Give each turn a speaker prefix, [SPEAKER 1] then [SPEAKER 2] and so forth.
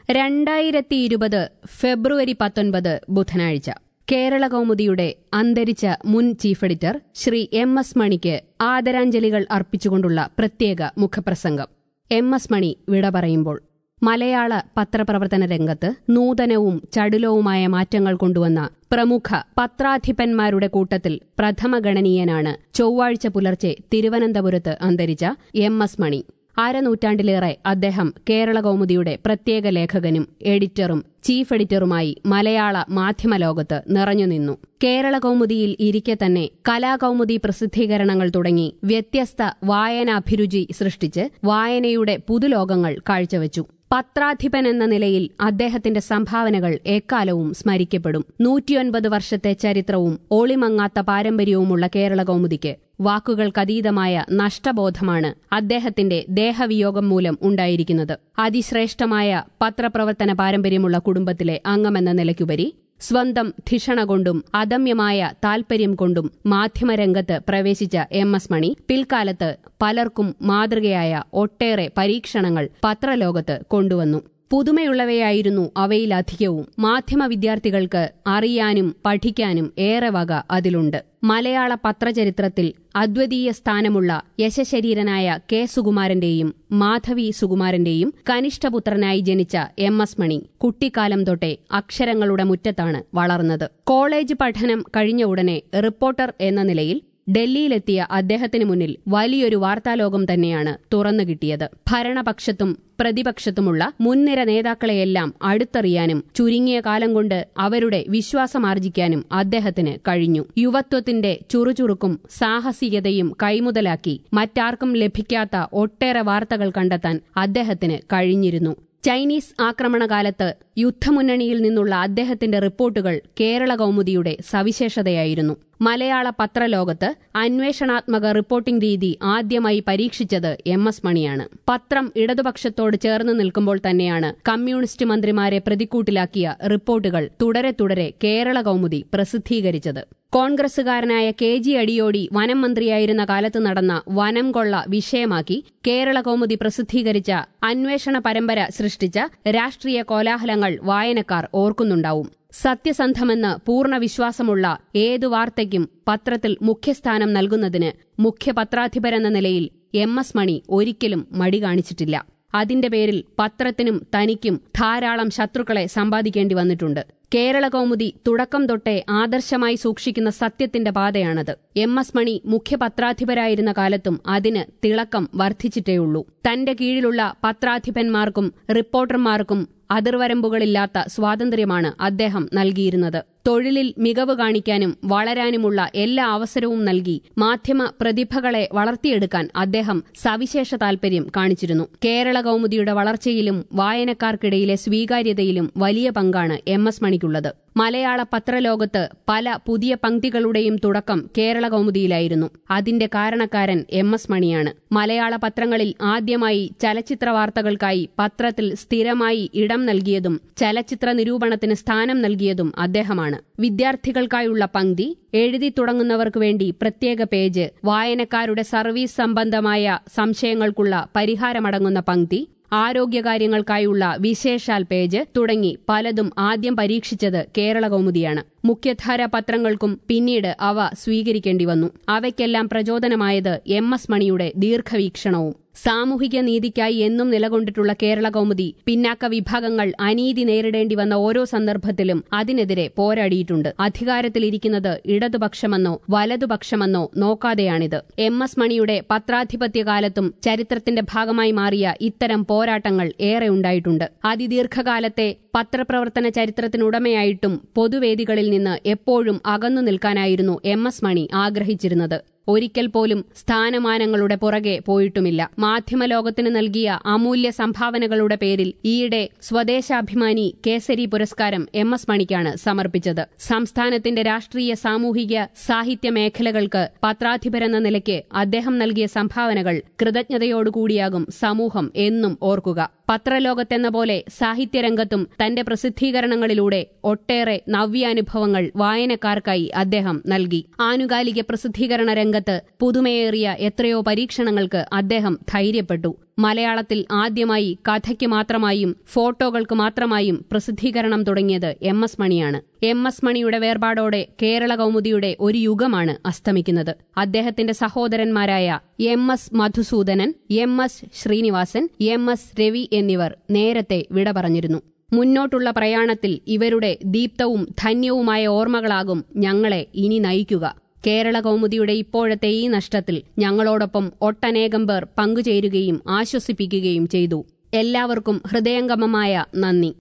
[SPEAKER 1] രണ്ടായിരത്തി ഇരുപത് ഫെബ്രുവരി പത്തൊൻപത് ബുധനാഴ്ച കേരള കൗമുദിയുടെ അന്തരിച്ച മുൻ chief editor Sri M S മണിക്ക് ആദരാഞ്ജലികൾ അർപ്പിച്ചുകൊണ്ടുള്ള പ്രത്യേക മുഖപ്രസംഗം എം എസ് മണി വിട പറയുമ്പോൾ മലയാള പത്രപ്രവർത്തന രംഗത്ത് നൂതനവും ചടുലവുമായ മാറ്റങ്ങൾ കൊണ്ടുവന്ന പ്രമുഖ പത്രാധിപന്മാരുടെ കൂട്ടത്തിൽ പ്രഥമഗണനീയനാണ് ചൊവ്വാഴ്ച പുലർച്ചെ തിരുവനന്തപുരത്ത് അന്തരിച്ച എം എസ് മണി അരനൂറ്റാണ്ടിലേറെ അദ്ദേഹം കേരള കൗമുദിയുടെ പ്രത്യേക ലേഖകനും എഡിറ്ററും ചീഫ് എഡിറ്ററുമായി മലയാള മാധ്യമലോകത്ത് നിറഞ്ഞുനിന്നു കേരള കൗമുദിയിൽ ഇരിക്കെ തന്നെ കലാകൗമുദി പ്രസിദ്ധീകരണങ്ങൾ തുടങ്ങി വ്യത്യസ്ത വായനാഭിരുചി സൃഷ്ടിച്ച് വായനയുടെ പുതുലോകങ്ങൾ കാഴ്ചവെച്ചു പത്രാധിപൻ എന്ന നിലയിൽ അദ്ദേഹത്തിന്റെ സംഭാവനകൾ എക്കാലവും സ്മരിക്കപ്പെടും നൂറ്റിയൊൻപത് വർഷത്തെ ചരിത്രവും ഒളിമങ്ങാത്ത പാരമ്പര്യവുമുള്ള കേരള കൗമുദിക്ക് വാക്കുകൾക്കതീതമായ നഷ്ടബോധമാണ് അദ്ദേഹത്തിന്റെ ദേഹവിയോഗം മൂലം ഉണ്ടായിരിക്കുന്നത് അതിശ്രേഷ്ഠമായ പത്രപ്രവർത്തന പാരമ്പര്യമുള്ള കുടുംബത്തിലെ അംഗമെന്ന നിലയ്ക്കുപരി സ്വന്തം ധിഷണ കൊണ്ടും അദമ്യമായ താൽപര്യം കൊണ്ടും മാധ്യമരംഗത്ത് പ്രവേശിച്ച എം എസ് മണി പിൽക്കാലത്ത് പലർക്കും മാതൃകയായ ഒട്ടേറെ പരീക്ഷണങ്ങൾ പത്രലോകത്ത് കൊണ്ടുവന്നു പുതുമയുള്ളവയായിരുന്നു അവയിലധികവും മാധ്യമ വിദ്യാർത്ഥികൾക്ക് അറിയാനും പഠിക്കാനും ഏറെ വക അതിലുണ്ട് മലയാള പത്രചരിത്രത്തിൽ അദ്വിതീയ സ്ഥാനമുള്ള യശശരീരനായ കെ സുകുമാരന്റെയും മാധവി സുകുമാരന്റെയും കനിഷ്ഠപുത്രനായി ജനിച്ച എം എസ് മണി കുട്ടിക്കാലം തൊട്ടേ അക്ഷരങ്ങളുടെ മുറ്റത്താണ് വളർന്നത് കോളേജ് പഠനം കഴിഞ്ഞ ഉടനെ റിപ്പോർട്ടർ എന്ന നിലയിൽ ഡൽഹിയിലെത്തിയ അദ്ദേഹത്തിന് മുന്നിൽ വലിയൊരു വാർത്താലോകം തന്നെയാണ് തുറന്നു കിട്ടിയത് ഭരണപക്ഷത്തും പ്രതിപക്ഷത്തുമുള്ള മുൻനിര നേതാക്കളെയെല്ലാം അടുത്തറിയാനും ചുരുങ്ങിയ കാലം കൊണ്ട് അവരുടെ വിശ്വാസമാർജിക്കാനും അദ്ദേഹത്തിന് കഴിഞ്ഞു യുവത്വത്തിന്റെ ചുറുചുറുക്കും സാഹസികതയും കൈമുതലാക്കി മറ്റാർക്കും ലഭിക്കാത്ത ഒട്ടേറെ വാർത്തകൾ കണ്ടെത്താൻ അദ്ദേഹത്തിന് കഴിഞ്ഞിരുന്നു ചൈനീസ് ആക്രമണകാലത്ത് യുദ്ധമുന്നണിയിൽ നിന്നുള്ള അദ്ദേഹത്തിന്റെ റിപ്പോർട്ടുകൾ കേരള കൗമുദിയുടെ സവിശേഷതയായിരുന്നു മലയാള പത്രലോകത്ത് അന്വേഷണാത്മക റിപ്പോർട്ടിംഗ് രീതി ആദ്യമായി പരീക്ഷിച്ചത് എം എസ് മണിയാണ് പത്രം ഇടതുപക്ഷത്തോട് ചേർന്ന് നിൽക്കുമ്പോൾ തന്നെയാണ് കമ്മ്യൂണിസ്റ്റ് മന്ത്രിമാരെ പ്രതിക്കൂട്ടിലാക്കിയ റിപ്പോർട്ടുകൾ തുടരെ തുടരെ കേരള കൗമുദി പ്രസിദ്ധീകരിച്ചത് കോൺഗ്രസുകാരനായ കെ ജി അടിയോടി വനം മന്ത്രിയായിരുന്ന കാലത്ത് നടന്ന വനം കൊള്ള വിഷയമാക്കി കേരള കൗമുദി പ്രസിദ്ധീകരിച്ച അന്വേഷണ പരമ്പര സൃഷ്ടിച്ച രാഷ്ട്രീയ കോലാഹലങ്ങൾ വായനക്കാർ ഓർക്കുന്നുണ്ടാവും സത്യസന്ധമെന്ന് പൂർണ്ണ വിശ്വാസമുള്ള ഏതു വാർത്തയ്ക്കും പത്രത്തിൽ മുഖ്യസ്ഥാനം നൽകുന്നതിന് മുഖ്യ പത്രാധിപരെന്ന നിലയിൽ എം എസ് മണി ഒരിക്കലും മടി കാണിച്ചിട്ടില്ല അതിന്റെ പേരിൽ പത്രത്തിനും തനിക്കും ധാരാളം ശത്രുക്കളെ സമ്പാദിക്കേണ്ടി വന്നിട്ടുണ്ട് കേരള കൗമുദി തുടക്കം തൊട്ടേ ആദർശമായി സൂക്ഷിക്കുന്ന സത്യത്തിന്റെ പാതയാണത് എം എസ് മണി മുഖ്യപത്രാധിപരായിരുന്ന കാലത്തും അതിന് തിളക്കം വർദ്ധിച്ചിട്ടേയുള്ളൂ തന്റെ കീഴിലുള്ള പത്രാധിപന്മാർക്കും റിപ്പോർട്ടർമാർക്കും അതിർവരമ്പുകളില്ലാത്ത സ്വാതന്ത്ര്യമാണ് അദ്ദേഹം നൽകിയിരുന്നത് തൊഴിലിൽ മികവ് കാണിക്കാനും വളരാനുമുള്ള എല്ലാ അവസരവും നൽകി മാധ്യമ പ്രതിഭകളെ വളർത്തിയെടുക്കാൻ അദ്ദേഹം സവിശേഷ താൽപര്യം കാണിച്ചിരുന്നു കേരള കൗമുദിയുടെ വളർച്ചയിലും വായനക്കാർക്കിടയിലെ സ്വീകാര്യതയിലും വലിയ പങ്കാണ് എം എസ് മണിക്കുള്ളത് മലയാള പത്രലോകത്ത് പല പുതിയ പങ്ക്തികളുടെയും തുടക്കം കേരള കൗമുദിയിലായിരുന്നു അതിന്റെ കാരണക്കാരൻ എം എസ് മണിയാണ് മലയാള പത്രങ്ങളിൽ ആദ്യമായി ചലച്ചിത്ര വാർത്തകൾക്കായി പത്രത്തിൽ സ്ഥിരമായി ഇടം നൽകിയതും ചലച്ചിത്ര നിരൂപണത്തിന് സ്ഥാനം നൽകിയതും അദ്ദേഹമാണ് വിദ്യാർത്ഥികൾക്കായുള്ള പങ്ക്തി എഴുതി തുടങ്ങുന്നവർക്ക് വേണ്ടി പ്രത്യേക പേജ് വായനക്കാരുടെ സർവീസ് സംബന്ധമായ സംശയങ്ങൾക്കുള്ള പരിഹാരമടങ്ങുന്ന പങ്ക്തി ആരോഗ്യകാര്യങ്ങൾക്കായുള്ള വിശേഷാൽ പേജ് തുടങ്ങി പലതും ആദ്യം പരീക്ഷിച്ചത് കേരള കൗമുദിയാണ് മുഖ്യധാര പത്രങ്ങൾക്കും പിന്നീട് അവ സ്വീകരിക്കേണ്ടി വന്നു അവയ്ക്കെല്ലാം പ്രചോദനമായത് എം എസ് മണിയുടെ ദീർഘവീക്ഷണവും സാമൂഹിക നീതിക്കായി എന്നും നിലകൊണ്ടിട്ടുള്ള കേരള കൗമുദി പിന്നാക്ക വിഭാഗങ്ങൾ അനീതി നേരിടേണ്ടി വന്ന ഓരോ സന്ദർഭത്തിലും അതിനെതിരെ പോരാടിയിട്ടുണ്ട് അധികാരത്തിലിരിക്കുന്നത് ഇടതുപക്ഷമെന്നോ വലതുപക്ഷമെന്നോ നോക്കാതെയാണിത് എം എസ് മണിയുടെ പത്രാധിപത്യകാലത്തും ചരിത്രത്തിന്റെ ഭാഗമായി മാറിയ ഇത്തരം പോരാട്ടങ്ങൾ ഏറെ ഉണ്ടായിട്ടുണ്ട് അതിദീർഘകാലത്തെ പത്രപ്രവർത്തന ചരിത്രത്തിനുടമയായിട്ടും പൊതുവേദികളിൽ നിന്ന് എപ്പോഴും അകന്നു നിൽക്കാനായിരുന്നു എം എസ് മണി ആഗ്രഹിച്ചിരുന്നത് ഒരിക്കൽ പോലും സ്ഥാനമാനങ്ങളുടെ പുറകെ പോയിട്ടുമില്ല മാധ്യമലോകത്തിന് നൽകിയ അമൂല്യ സംഭാവനകളുടെ പേരിൽ ഈയിടെ സ്വദേശാഭിമാനി കേസരി പുരസ്കാരം എം എസ് മണിക്കാണ് സമർപ്പിച്ചത് സംസ്ഥാനത്തിന്റെ രാഷ്ട്രീയ സാമൂഹിക സാഹിത്യ മേഖലകൾക്ക് പത്രാധിപരെന്ന നിലയ്ക്ക് അദ്ദേഹം നൽകിയ സംഭാവനകൾ കൃതജ്ഞതയോടുകൂടിയാകും സമൂഹം എന്നും ഓർക്കുക പത്രലോകത്തെന്ന പോലെ സാഹിത്യരംഗത്തും തന്റെ പ്രസിദ്ധീകരണങ്ങളിലൂടെ ഒട്ടേറെ നവ്യാനുഭവങ്ങൾ വായനക്കാർക്കായി അദ്ദേഹം നൽകി ആനുകാലിക പ്രസിദ്ധീകരണ രംഗത്ത് പുതുമയേറിയ എത്രയോ പരീക്ഷണങ്ങൾക്ക് അദ്ദേഹം ധൈര്യപ്പെട്ടു മലയാളത്തിൽ ആദ്യമായി കഥയ്ക്ക് മാത്രമായും ഫോട്ടോകൾക്ക് മാത്രമായും പ്രസിദ്ധീകരണം തുടങ്ങിയത് എം എസ് മണിയാണ് എം എസ് മണിയുടെ വേർപാടോടെ കേരള കൗമുദിയുടെ ഒരു യുഗമാണ് അസ്തമിക്കുന്നത് അദ്ദേഹത്തിന്റെ സഹോദരന്മാരായ M S Madhusoodanan M S Srinivasan M S Ravi എന്നിവർ നേരത്തെ വിട പറഞ്ഞിരുന്നു മുന്നോട്ടുള്ള പ്രയാണത്തിൽ ഇവരുടെ ദീപ്തവും ധന്യവുമായ ഓർമ്മകളാകും ഞങ്ങളെ ഇനി നയിക്കുക കേരള കൗമുദിയുടെ ഇപ്പോഴത്തെ ഈ നഷ്ടത്തിൽ ഞങ്ങളോടൊപ്പം ഒട്ടനേകം പേർ പങ്കുചേരുകയും ആശ്വസിപ്പിക്കുകയും ചെയ്തു എല്ലാവർക്കും ഹൃദയംഗമമായ നന്ദി